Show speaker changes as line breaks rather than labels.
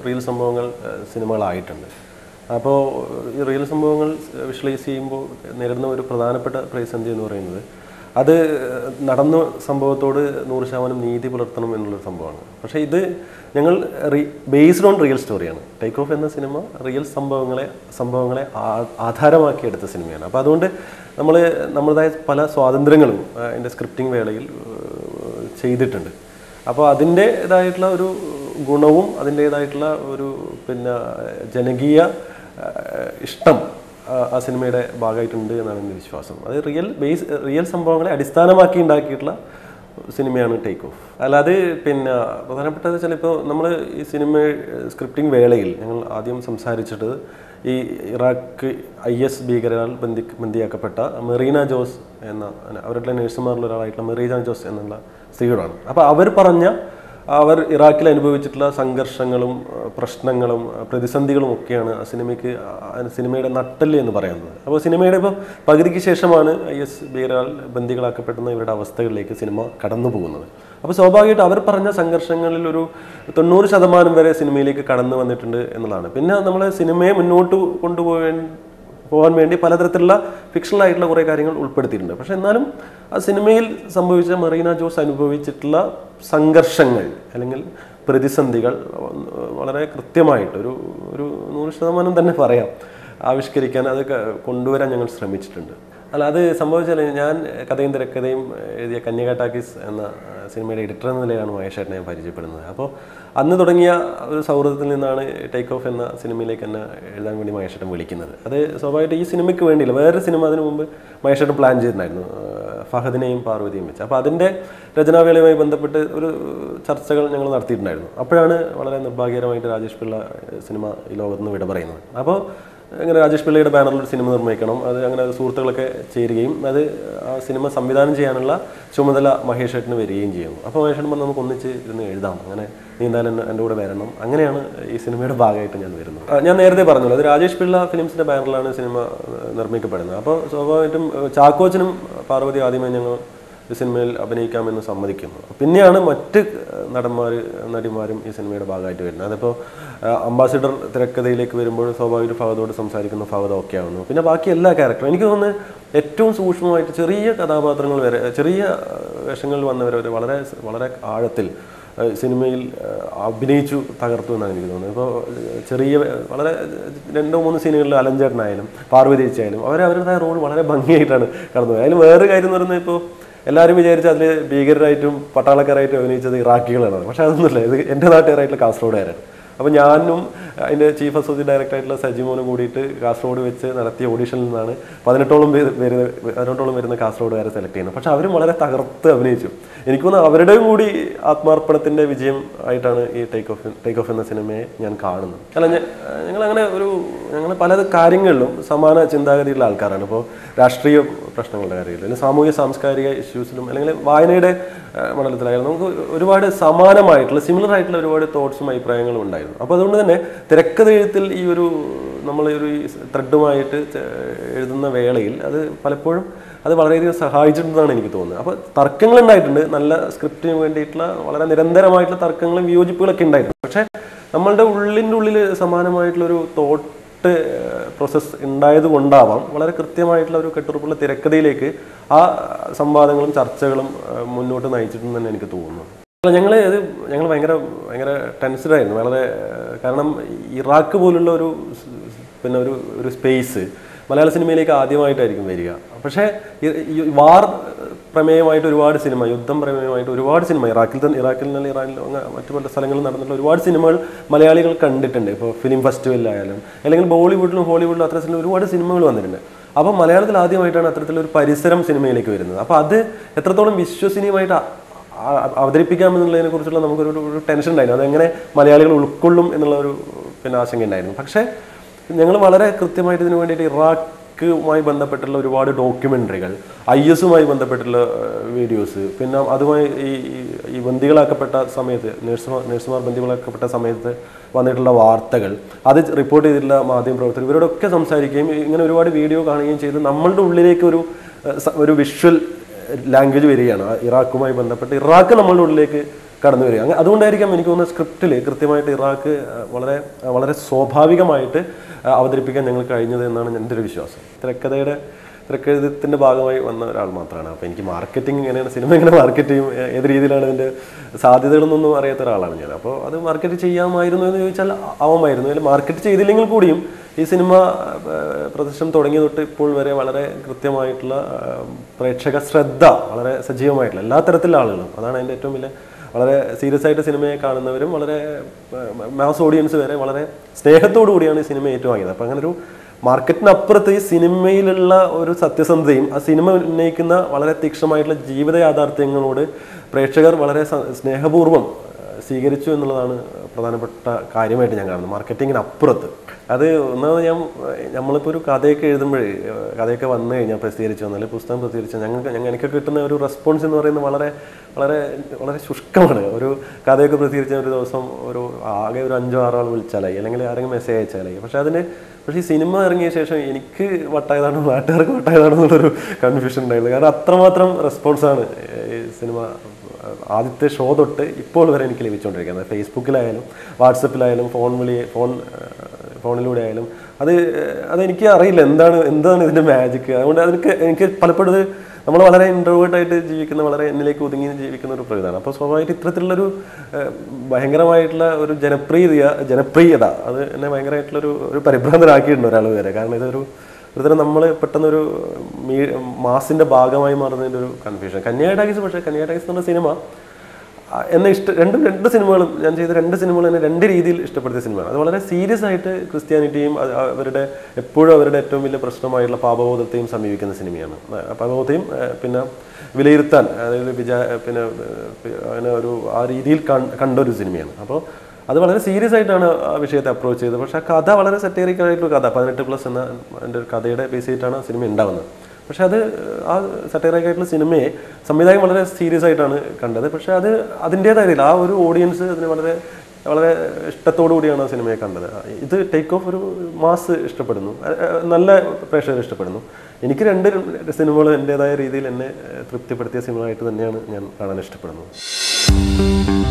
real സംഭവങ്ങൾ ഏഹ്, സിനിമകളായിട്ടുണ്ട് അപ്പോൾ ഈ റിയൽ സംഭവങ്ങൾ വിഷ്വലൈസ് ചെയ്യുമ്പോൾ നേരിടുന്ന ഒരു പ്രധാനപ്പെട്ട പ്രതിസന്ധി എന്ന് പറയുന്നത് അത് നടന്ന സംഭവത്തോട് നൂറ് ശതമാനം നീതി പുലർത്തണം എന്നുള്ളൊരു സംഭവമാണ് പക്ഷേ ഇത് ഞങ്ങൾ ബേസ്ഡ് ഓൺ റിയൽ സ്റ്റോറിയാണ് ടേക്ക് ഓഫ് എന്ന സിനിമ റിയൽ സംഭവങ്ങളെ സംഭവങ്ങളെ ആ- ആധാരമാക്കി എടുത്ത സിനിമയാണ് അപ്പോൾ അതുകൊണ്ട് നമ്മൾ നമ്മുടേതായ പല സ്വാതന്ത്ര്യങ്ങളും ആ, അതിൻ്റെ സ്ക്രിപ്റ്റിംഗ് വേളയിൽ ഏഹ്, ചെയ്തിട്ടുണ്ട് അപ്പോൾ അതിൻ്റേതായിട്ടുള്ള ഒരു ഗുണവും അതിൻ്റേതായിട്ടുള്ള ഒരു പിന്നെ ജനകീയ ആ, ഇഷ്ടം ആ, ആ സിനിമയുടെ ഭാഗമായിട്ടുണ്ട് എന്നാണ് എൻ്റെ വിശ്വാസം അത് റിയൽ ബേസ് റിയൽ സംഭവങ്ങളെ അടിസ്ഥാനമാക്കി ഉണ്ടാക്കിയിട്ടുള്ള സിനിമയാണ് ടേക്ക് ഓഫ് അല്ലാതെ പിന്നെ പ്രധാനപ്പെട്ടത് വെച്ചാൽ ഇപ്പോൾ നമ്മൾ ഈ സിനിമ സ്ക്രിപ്റ്റിംഗ് വേളയിൽ ഞങ്ങൾ ആദ്യം സംസാരിച്ചിട്ട് ഈ ഇറാഖ് ഐ എസ് ഭീകരാൽ ബന്ധി ബന്ദിയാക്കപ്പെട്ട മെറീന ജോസ് എന്ന അവരുടെ നഴ്സുമാരിൽ ഒരാളായിട്ടുള്ള മെറീന ജോസ് എന്നുള്ള സ്ത്രീയോടാണ് അപ്പോൾ അവർ പറഞ്ഞ അവർ ഇറാഖിൽ അനുഭവിച്ചിട്ടുള്ള സംഘർഷങ്ങളും അഹ് പ്രശ്നങ്ങളും അഹ് പ്രതിസന്ധികളും ഒക്കെയാണ് ആ സിനിമയ്ക്ക് ആ സിനിമയുടെ നട്ടല് എന്ന് പറയുന്നത് അപ്പോൾ സിനിമയുടെ ഇപ്പോൾ പകുതിക്ക് ശേഷമാണ് ഐ എസ് ഭീകരാൽ ബന്ദികളാക്കപ്പെടുന്ന ഇവരുടെ അവസ്ഥകളിലേക്ക് സിനിമ കടന്നു പോകുന്നത് അപ്പോൾ സ്വാഭാവികമായിട്ട് അവർ പറഞ്ഞ സംഘർഷങ്ങളിൽ ഒരു തൊണ്ണൂറ് ശതമാനം വരെ സിനിമയിലേക്ക് കടന്നു വന്നിട്ടുണ്ട് എന്നുള്ളതാണ് പിന്നെ നമ്മൾ സിനിമയെ മുന്നോട്ട് കൊണ്ടുപോകാൻ പോകാൻ വേണ്ടി പലതരത്തിലുള്ള ഫിക്ഷണൽ ആയിട്ടുള്ള കുറേ കാര്യങ്ങൾ ഉൾപ്പെടുത്തിയിട്ടുണ്ട് പക്ഷെ എന്നാലും ആ സിനിമയിൽ സംഭവിച്ച മറീന ജോസ് അനുഭവിച്ചിട്ടുള്ള സംഘർഷങ്ങൾ അല്ലെങ്കിൽ പ്രതിസന്ധികൾ വളരെ കൃത്യമായിട്ട് ഒരു ഒരു നൂറ് ശതമാനം തന്നെ പറയാം ആവിഷ്കരിക്കാൻ അത് ക- കൊണ്ടുവരാൻ ഞങ്ങൾ ശ്രമിച്ചിട്ടുണ്ട് അല്ല അത് സംഭവിച്ചാൽ ഞാൻ കഥയും തിരക്കഥയും എഴുതിയ കന്യക ടാക്കീസ് എന്ന ആ, സിനിമയുടെ എഡിറ്റർ എന്ന നിലയിലാണ് മഹേഷേട്ടനെ ഞാൻ പരിചയപ്പെടുന്നത് അപ്പോൾ അന്ന് തുടങ്ങിയ ഒരു സൗഹൃദത്തിൽ നിന്നാണ് ടേക്ക് ഓഫ് എന്ന സിനിമയിലേക്ക് എന്നെ എഴുതാൻ വേണ്ടി മഹേഷേട്ടൻ വിളിക്കുന്നത് അത് സ്വാഭാവികമായിട്ട് ഈ സിനിമയ്ക്ക് വേണ്ടിയില്ല വേറൊരു സിനിമ അതിനു മുമ്പ് മഹേഷേട്ടൻ പ്ലാൻ ചെയ്തിട്ടുണ്ടായിരുന്നു ആ, ഫഹദിനെയും പാർവതിയും വെച്ച് അപ്പോൾ അതിൻ്റെ രചനാവേളയുമായി ബന്ധപ്പെട്ട് ഒരു ചർച്ചകൾ ഞങ്ങൾ നടത്തിയിട്ടുണ്ടായിരുന്നു അപ്പോഴാണ് വളരെ നിർഭാഗ്യകരമായിട്ട് രാജേഷ് പിള്ള ഏഹ്, സിനിമ ഈ ലോകത്ത് നിന്ന് വിട പറയുന്നത് അപ്പോൾ അങ്ങനെ രാജേഷ് പിള്ളയുടെ ബാനറിൽ ഒരു സിനിമ നിർമ്മിക്കണം അത് അങ്ങനെ സുഹൃത്തുക്കളൊക്കെ ചേരുകയും അത് ആ സിനിമ സംവിധാനം ചെയ്യാനുള്ള ചുമതല മഹേഷ് ഏട്ടന് വരികയും ചെയ്യുന്നു അപ്പോൾ മഹേഷ് ഏട്ടൻ പറഞ്ഞു നമുക്ക് ഒന്നിച്ച് ഇരുന്ന് എഴുതാം അങ്ങനെ നീ എന്തായാലും എന്നെ- എൻ്റെ കൂടെ വരണം അങ്ങനെയാണ് ഈ സിനിമയുടെ ഭാഗമായിട്ട് ഞാൻ വരുന്നത് ആ, ഞാൻ നേരത്തെ പറഞ്ഞല്ലോ അത് രാജേഷ് പിള്ള ഫിലിംസിൻ്റെ ബാനറിലാണ് സിനിമ ഏഹ്, നിർമ്മിക്കപ്പെടുന്നത് അപ്പോൾ സ്വാഭാവികമായിട്ടും ഏഹ്, ചാക്കോച്ചനും പാർവതി ആദ്യമേ ഞങ്ങൾ ഈ സിനിമയിൽ അഭിനയിക്കാമെന്ന് സമ്മതിക്കുന്നു പിന്നെയാണ് മറ്റ് നടന്മാർ നടിമാരും ഈ സിനിമയുടെ ഭാഗമായിട്ട് വരുന്നത് അതിപ്പോൾ അംബാസിഡർ തിരക്കഥയിലേക്ക് വരുമ്പോൾ സ്വാഭാവികമായിട്ട് ഫഹദോട് സംസാരിക്കുന്ന ഫഹദ് ഓക്കെ ആവുന്നു പിന്നെ ബാക്കി എല്ലാ ക്യാരക്ടറും എനിക്ക് തോന്നുന്നത് ഏറ്റവും സൂക്ഷ്മമായിട്ട് ചെറിയ കഥാപാത്രങ്ങൾ വരെ ചെറിയ ആ, വേഷങ്ങളിൽ വന്നവർ വരെ വളരെ വളരെ ആഴത്തിൽ ആ, സിനിമയിൽ ആ, അഭിനയിച്ചു തകർത്തു എന്നാണ് എനിക്ക് തോന്നുന്നത് ഇപ്പോൾ ചെറിയ വളരെ രണ്ടോ മൂന്ന് സീനുകളിൽ അലഞ്ചേട്ടനായാലും പാർവതി ചേച്ചിയായാലും അവർ അവരുടേതായ റോൾ വളരെ ഭംഗിയായിട്ടാണ് കടന്നു പോയത് അതിൽ വേറൊരു കാര്യം എന്ന് പറയുന്നത് ഇപ്പോൾ എല്ലാവരും വിചാരിച്ച അതിൽ ഭീകരരായിട്ടും പട്ടാളക്കാരായിട്ടും അഭിനയിച്ചത് ഇറാഖികളാണ് പക്ഷെ അതൊന്നുമില്ല ഇത് എൻ്റെ നാട്ടുകാരായിട്ടുള്ള കാസർഗോഡുകാരാണ് അപ്പോൾ ഞാനും അതിൻ്റെ ചീഫ് അസോസിയേറ്റ് ഡയറക്ടറായിട്ടുള്ള സജിമോനും കൂടിയിട്ട് കാസർഗോഡ് വെച്ച് നടത്തിയ ഓഡീഷനിൽ നിന്നാണ് പതിനെട്ടോളം പേര് വരുന്ന പതിനെട്ടോളം വരുന്ന കാസർഗോഡുകാരെ സെലക്ട് ചെയ്യുന്നത് പക്ഷെ അവരും വളരെ തകർത്ത് അഭിനയിച്ചു എനിക്ക് തോന്നുന്നു അവരുടെയും കൂടി ആത്മാർപ്പണത്തിൻ്റെ വിജയം ആയിട്ടാണ് ഈ ടേക്ക് ഓഫ് ടേക്ക് ഓഫ് എന്ന സിനിമയെ ഞാൻ കാണുന്നത് അല്ല ഞ- ഞങ്ങളങ്ങനെ ഒരു ഞങ്ങൾ പല കാര്യങ്ങളിലും സമാന ചിന്താഗതിയുള്ള ആൾക്കാരാണ് ഇപ്പോൾ രാഷ്ട്രീയ പ്രശ്നങ്ങളുടെ കാര്യത്തിൽ അല്ലെങ്കിൽ സാമൂഹിക സാംസ്കാരിക ഇഷ്യൂസിലും അല്ലെങ്കിൽ വായനയുടെ ആ, മണ്ഡലത്തിലായാലും നമുക്ക് ഒരുപാട് സമാനമായിട്ടുള്ള സിമിലർ ആയിട്ടുള്ള ഒരുപാട് തോട്ട്സും അഭിപ്രായങ്ങളും ഉണ്ടായിരുന്നു അപ്പോൾ അതുകൊണ്ട് തന്നെ തിരക്കഥ എഴുത്തിൽ ഈ ഒരു നമ്മൾ ഒരു ത്രെഡുമായിട്ട് എഴുതുന്ന വേളയിൽ അത് പലപ്പോഴും അത് വളരെയധികം സഹായിച്ചിട്ടുണ്ടെന്നാണ് എനിക്ക് തോന്നുന്നത് അപ്പോൾ തർക്കങ്ങൾ ഉണ്ടായിട്ടുണ്ട് നല്ല സ്ക്രിപ്റ്റിന് വേണ്ടിയിട്ടുള്ള വളരെ നിരന്തരമായിട്ടുള്ള തർക്കങ്ങളും വിയോജിപ്പുകളൊക്കെ ഉണ്ടായിട്ടുണ്ട് പക്ഷേ നമ്മളുടെ ഉള്ളിൻ്റെ ഉള്ളിൽ സമാനമായിട്ടുള്ളൊരു തോട്ട് പ്രോസസ്സ് ഉണ്ടായത് കൊണ്ടാവാം വളരെ കൃത്യമായിട്ടുള്ള ഒരു കെട്ടുറപ്പുള്ള തിരക്കഥയിലേക്ക് ആ സംവാദങ്ങളും ചർച്ചകളും ആ, മുന്നോട്ട് നയിച്ചിട്ടുണ്ടെന്ന് തന്നെ എനിക്ക് തോന്നുന്നു അല്ല ഞങ്ങൾ അത് ഞങ്ങൾ ഭയങ്കര ഭയങ്കര ടെൻസ്ഡ് ആയിരുന്നു വളരെ ആ, കാരണം ഇറാഖ് പോലുള്ള ഒരു സ്- പിന്നെ ഒരു ഒരു സ്പേസ് മലയാള സിനിമയിലേക്ക് ആദ്യമായിട്ടായിരിക്കും വരിക പക്ഷേ ഈ- ഈ വാർ പ്രമേയമായിട്ട് ഒരുപാട് സിനിമ യുദ്ധം പ്രമേയമായിട്ട് ഒരുപാട് സിനിമ ഇറാഖിൽ തന്നെ ഇറാഖിൽ നിന്ന് ഇറാനിലും അങ്ങനെ മറ്റു പല സ്ഥലങ്ങളിൽ നടന്നിട്ടുള്ള ഒരുപാട് സിനിമകൾ മലയാളികൾ കണ്ടിട്ടുണ്ട് ഇപ്പോൾ ഫിലിം ഫെസ്റ്റിവലിലായാലും അല്ലെങ്കിൽ ബോളിവുഡിലും ഹോളിവുഡിലും അത്തരത്തിലുള്ള ഒരുപാട് സിനിമകൾ വന്നിട്ടുണ്ട് അപ്പോൾ മലയാളത്തിൽ ആദ്യമായിട്ടാണ് അത്തരത്തിലൊരു പരിസരം സിനിമയിലേക്ക് വരുന്നത് അപ്പോൾ അത് എത്രത്തോളം വിശ്വസനീയമായിട്ട് അ- ആ- അവതരിപ്പിക്കാമെന്നുള്ളതിനെ കുറിച്ചുള്ള നമുക്കൊരു ഒരു- ഒരു ടെൻഷൻ ഉണ്ടായിരുന്നു അതെങ്ങനെ മലയാളികൾ ഉൾക്കൊള്ളും എന്നുള്ള ഒരു പിന്നെ ആശങ്ക ഉണ്ടായിരുന്നു പക്ഷേ ഞങ്ങൾ വളരെ കൃത്യമായിട്ട് ഇതിനു വേണ്ടിയിട്ട് ഇറാഖുമായി ബന്ധപ്പെട്ടുള്ള ഒരുപാട് ഡോക്യുമെൻ്ററികൾ ഐ എസുമായി ബന്ധപ്പെട്ടുള്ള വീഡിയോസ് പിന്നെ അതുമായി ഈ ഈ- ഈ ബന്ദികളാക്കപ്പെട്ട സമയത്ത് നഴ്സുമാർ നഴ്സുമാർ ബന്ദികളാക്കപ്പെട്ട സമയത്ത് വന്നിട്ടുള്ള വാർത്തകൾ അത് റിപ്പോർട്ട് ചെയ്തിട്ടുള്ള മാധ്യമപ്രവർത്തകർ ഇവരോടൊക്കെ സംസാരിക്കുകയും ഇങ്ങനെ ഒരുപാട് വീഡിയോ കാണുകയും ചെയ്ത് നമ്മളുടെ ഉള്ളിലേക്ക് ഒരു ഏഹ്, സ- ഒരു വിഷ്വൽ ലാംഗ്വേജ് വരികയാണ് ആ ഇറാഖുമായി ബന്ധപ്പെട്ട് ഇറാഖ് നമ്മളുടെ ഉള്ളിലേക്ക് കടന്നു വരിക അങ്ങ് അതുകൊണ്ടായിരിക്കാം എനിക്ക് തോന്നുന്നത് സ്ക്രിപ്റ്റിൽ കൃത്യമായിട്ട് ഇറാഖ് ആ, വളരെ ആ, വളരെ സ്വാഭാവികമായിട്ട് ആ, അവതരിപ്പിക്കാൻ ഞങ്ങൾക്ക് കഴിഞ്ഞത് എന്നാണ് എൻ്റെ ഒരു വിശ്വാസം തിരക്കഥയുടെ തിരക്കെഴുതത്തിൻ്റെ ഭാഗമായി വന്ന ഒരാൾ മാത്രമാണ് അപ്പോൾ എനിക്ക് മാർക്കറ്റിംഗ് എങ്ങനെയാണ് സിനിമ എങ്ങനെ മാർക്കറ്റ് ചെയ്യും ഏ- ഏത് രീതിയിലാണ് ഇതിൻ്റെ സാധ്യതകളെന്നൊന്നും അറിയാത്ത ഒരാളാണ് ഞാൻ അപ്പോൾ അത് മാർക്കറ്റ് ചെയ്യാമായിരുന്നു എന്ന് ചോദിച്ചാൽ ആവാമായിരുന്നു അല്ലെങ്കിൽ മാർക്കറ്റ് ചെയ്തില്ലെങ്കിൽ കൂടിയും ഈ സിനിമ ആ, പ്രദർശനം തുടങ്ങിയ തൊട്ട് ഇപ്പോൾ വരെ വളരെ കൃത്യമായിട്ടുള്ള ആ, പ്രേക്ഷക ശ്രദ്ധ വളരെ സജീവമായിട്ടുള്ള എല്ലാ തരത്തിലുള്ള ആളുകളും അതാണ് അതിൻ്റെ ഏറ്റവും വലിയ വളരെ സീരിയസ് ആയിട്ട് സിനിമയെ കാണുന്നവരും വളരെ മാസ് ഓഡിയൻസ് വരെ വളരെ സ്നേഹത്തോടു കൂടിയാണ് ഈ സിനിമ ഏറ്റുവാങ്ങിയത് അപ്പം അങ്ങനെ ഒരു മാർക്കറ്റിനപ്പുറത്ത് ഈ സിനിമയിലുള്ള ഒരു സത്യസന്ധതയും ആ സിനിമ ഉന്നയിക്കുന്ന വളരെ തീക്ഷ്ണമായിട്ടുള്ള ജീവിത യാഥാർത്ഥ്യങ്ങളോട് പ്രേക്ഷകർ വളരെ സ- സ്നേഹപൂർവ്വം ഏഹ്, സ്വീകരിച്ചു എന്നുള്ളതാണ് പ്രധാനപ്പെട്ട കാര്യമായിട്ട് ഞാൻ കാണുന്നത് മാർക്കറ്റിങ്ങിനപ്പുറത്ത് അത് ഒന്നാമത് ഞാൻ നമ്മളിപ്പോൾ ഒരു കഥയൊക്കെ എഴുതുമ്പോഴേ ഏഹ്, കഥയൊക്കെ വന്നു കഴിഞ്ഞാൽ പ്രസിദ്ധീകരിച്ചു വന്നാൽ പുസ്തകം പ്രസിദ്ധീകരിച്ചാൽ ഞങ്ങൾക്ക് ഞങ്ങൾ എനിക്ക് കിട്ടുന്ന ഒരു റെസ്പോൺസ് എന്ന് പറയുന്നത് വളരെ വളരെ വളരെ ശുഷ്കമാണ് ഒരു കഥയൊക്കെ പ്രസിദ്ധീകരിച്ച ഒരു ദിവസം ഒരു ആകെ ഒരു അഞ്ചോ ആറോ ആൾ വിളിച്ചാലായി അല്ലെങ്കിൽ ആരെങ്കിലും മെസ്സേജ് അയച്ചാലായി പക്ഷേ അതിന് പക്ഷേ ഈ സിനിമ ഇറങ്ങിയ ശേഷം എനിക്ക് വട്ടായതാണോ നാട്ടുകാർക്ക് വട്ടായതാണോ എന്നുള്ളൊരു കൺഫ്യൂഷൻ ഉണ്ടായിരുന്നു കാരണം അത്രമാത്രം റെസ്പോൺസാണ് ഈ സിനിമ ആദ്യത്തെ ഷോ തൊട്ട് ഇപ്പോൾ വരെ എനിക്ക് ലഭിച്ചുകൊണ്ടിരിക്കുന്നത് ഫേസ്ബുക്കിലായാലും വാട്സപ്പിലായാലും ഫോൺ വിളി ഫോൺ ഫോണിലൂടെ ആയാലും അത് അതെനിക്ക് അറിയില്ല എന്താണ് എന്താണ് ഇതിൻ്റെ മാജിക് അതുകൊണ്ട് അതെനിക്ക് എനിക്ക് പലപ്പോഴും ഇത് നമ്മൾ വളരെ ഇൻട്രോവേർട്ടായിട്ട് ജീവിക്കുന്ന വളരെ എന്നിലേക്ക് ഒതുങ്ങി ജീവിക്കുന്ന ഒരു പ്രകൃതമാണ് അപ്പോൾ സ്വാഭാവികമായിട്ട് ഇത്തരത്തിലുള്ളൊരു ഏഹ്, ഭയങ്കരമായിട്ടുള്ള ഒരു ജനപ്രിയത ജനപ്രിയത അത് എന്നെ ഭയങ്കരമായിട്ടുള്ളൊരു ഒരു പരിഭ്രാന്തരാക്കിയിട്ടുണ്ട് ഒരാൾ വരെ കാരണം ഇതൊരു ഒരുതരം നമ്മൾ പെട്ടെന്നൊരു മീ മാസിൻ്റെ ഭാഗമായി മാറുന്നതിൻ്റെ ഒരു കൺഫ്യൂഷൻ കന്യാ ടാഗീസ് പക്ഷേ കന്യാ ടാഗീസ് എന്ന സിനിമ ആ, എന്നെ ഇഷ്ട രണ്ട് രണ്ട് സിനിമകളും ഞാൻ ചെയ്ത രണ്ട് സിനിമകളും എന്നെ രണ്ട് രീതിയിൽ ഇഷ്ടപ്പെടുത്തിയ സിനിമയാണ് അത് വളരെ സീരിയസ് ആയിട്ട് ക്രിസ്ത്യാനിറ്റിയും അത് അവരുടെ എപ്പോഴും അവരുടെ ഏറ്റവും വലിയ പ്രശ്നമായിട്ടുള്ള പാപബോധത്തെയും സമീപിക്കുന്ന സിനിമയാണ് ആ, പാപബോധത്തെയും ആ, പിന്നെ വിലയിരുത്താൻ അതായത് വിചാ പിന്നെ ആ, അങ്ങനെ ഒരു ആ രീതിയിൽ കൺ- കണ്ട ഒരു സിനിമയാണ് അപ്പോൾ അത് വളരെ സീരിയസ് ആയിട്ടാണ് ആ വിഷയത്തെ അപ്രോച്ച് ചെയ്തത് പക്ഷേ ആ കഥ വളരെ സെറ്റേറിക് ആയിട്ടുള്ള കഥ പതിനെട്ട് പ്ലസ് എന്ന എൻ്റെ ഒരു കഥയുടെ ബേസ് ചെയ്തിട്ടാണ് ആ സിനിമ ഉണ്ടാവുന്നത് പക്ഷെ അത് ആ സറ്റൈറിക് ആയിട്ടുള്ള സിനിമയെ സംവിധായകൻ വളരെ സീരിയസ് ആയിട്ടാണ് കണ്ടത് പക്ഷെ അത് അതിൻ്റേതായ ആ ഒരു ഓഡിയൻസ് അതിന് വളരെ വളരെ ഇഷ്ടത്തോടു കൂടിയാണ് ആ സിനിമയെ കണ്ടത് ഇത് ടേക്ക് ഓഫ് ഒരു മാസ് ഇഷ്ടപ്പെടുന്നു അഹ് അഹ് നല്ല പ്രേക്ഷകർ ഇഷ്ടപ്പെടുന്നു എനിക്ക് രണ്ട് സിനിമകൾ എൻ്റെതായ രീതിയിൽ എന്നെ ഏഹ്, തൃപ്തിപ്പെടുത്തിയ സിനിമയായിട്ട് തന്നെയാണ് ഞാൻ കാണാൻ ഇഷ്ടപ്പെടുന്നത്